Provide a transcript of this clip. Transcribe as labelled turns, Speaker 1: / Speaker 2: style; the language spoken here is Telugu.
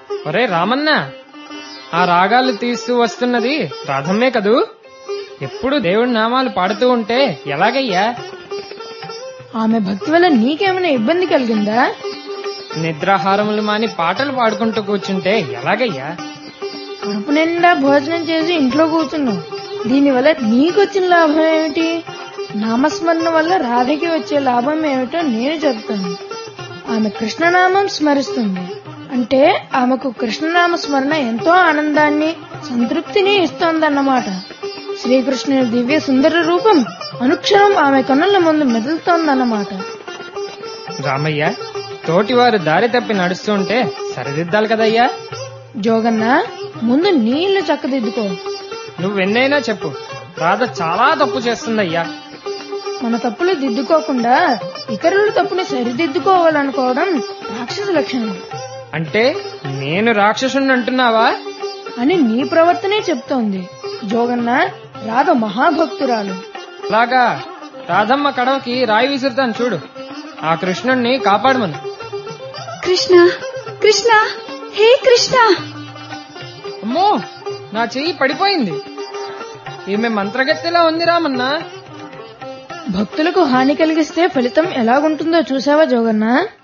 Speaker 1: ఒరే రామన్న ఆ రాగాలు తీస్తూ వస్తున్నది రాధమ్మే కదూ ఎప్పుడు దేవుడి నామాలు పాడుతూ ఉంటే ఎలాగయ్యా
Speaker 2: ఆమె భక్తి వల్ల నీకేమైనా ఇబ్బంది కలిగిందా
Speaker 1: నిద్రాహారములు మాని పాటలు పాడుకుంటూ కూర్చుంటే ఎలాగయ్యా
Speaker 2: కడుపు నిండా భోజనం చేసి ఇంట్లో కూర్చున్నావు దీనివల్ల నీకొచ్చిన లాభం ఏమిటి నామస్మరణ వల్ల రాధకి వచ్చే లాభం ఏమిటో నేను చెప్తాను ఆమె కృష్ణనామం స్మరిస్తుంది అంటే ఆమెకు కృష్ణనామ స్మరణ ఎంతో ఆనందాన్ని సంతృప్తిని ఇస్తోందన్నమాట శ్రీకృష్ణుని దివ్య సుందర రూపం అనుక్షణం ఆమె కన్నుల ముందు మెదులుతోందన్నమాట
Speaker 1: రామయ్య తోటివారు దారి తప్పి నడుస్తుంటే సరిదిద్దాలి కదయ్యా
Speaker 2: జోగన్న ముందు నీళ్లు చక్కదిద్దుకో
Speaker 1: నువ్వెన్నైనా చెప్పు రాధ చాలా తప్పు చేస్తుందయ్యా
Speaker 2: మన తప్పులు దిద్దుకోకుండా ఇతరుల తప్పుని సరిదిద్దుకోవాలనుకోవడం రాక్షస లక్షణం
Speaker 1: అంటే నేను రాక్షసుని అంటున్నావా
Speaker 2: అని నీ ప్రవర్తనే చెప్తోంది జోగన్న రాధ మహాభక్తురాలు
Speaker 1: అలాగా రాధమ్మ కడవకి రాయి విసురుతాను చూడు ఆ కృష్ణుణ్ణి కాపాడమను
Speaker 3: కృష్ణ కృష్ణ హే కృష్ణ
Speaker 1: అమ్మో నా చెయ్యి పడిపోయింది ఈమె మంత్రగత్తెలా ఉంది రామన్నా
Speaker 2: భక్తులకు హాని కలిగిస్తే ఫలితం ఎలాగుంటుందో చూసావా జోగన్న